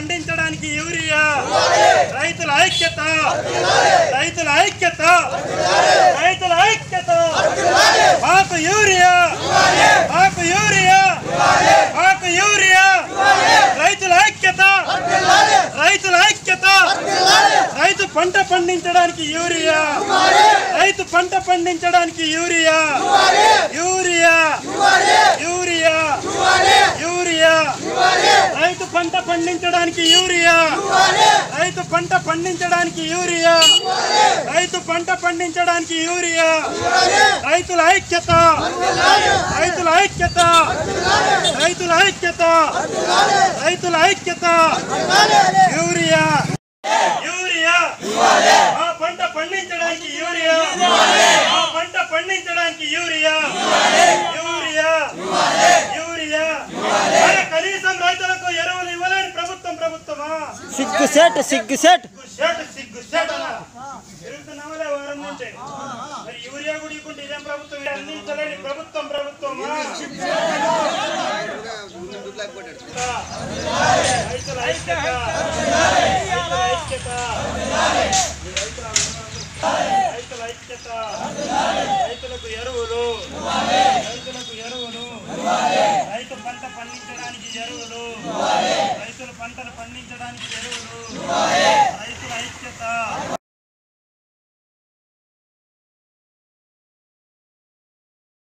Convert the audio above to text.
పండించడానికి యూరియా రైతుల ఐక్యత రైతుల ఐక్యత రైతుల ఐక్యత మాకు యూరియా మాకు యూరియా మాకు యూరియా రైతుల ఐక్యత రైతుల ఐక్యత రైతు పంట పండించడానికి యూరియా రైతు పంట పండించడానికి యూరియా యూరియా యూరియా యూరియా రైతు పంట పండించడానికి యూరియా రైతు పంట పండించడానికి యూరియా రైతు పంట పండించడానికి యూరియా రైతుల ఐక్యత రైతుల ఐక్యత రైతుల ఐక్యత రైతుల ఐక్యత యూరియా యూరియా ఆ పంట పండించడానికి యూరియా ఆ పంట పండించడానికి యూరియా యూరియా యూరియా అరే కనీసం రైతులకు ఎరువులు ఇవ్వలేని ప్రభుత్వం ప్రభుత్వమా సిగ్గు సెట్ సిగ్గు సెట్ సిగ్గు సిగ్గు సెట్ అన్న. తిరుగుతున్నామలే వారం నుంచి మరి యూరియా కూడా ఇవ్వకుంటే ఇదేం ప్రభుత్వం ఇది అందించలేని ప్రభుత్వం ప్రభుత్వమా రైతుల ఐక్యత రైతుల ఐక్యత రైతుల ఐక్యత రైతులకు ఎరువులు రైతులకు ఎరువులు రైతు పంట పండించడానికి ఎరువులు రైతులు పంటలు పండించడానికి ఎరువులు రైతుల ఐక్యత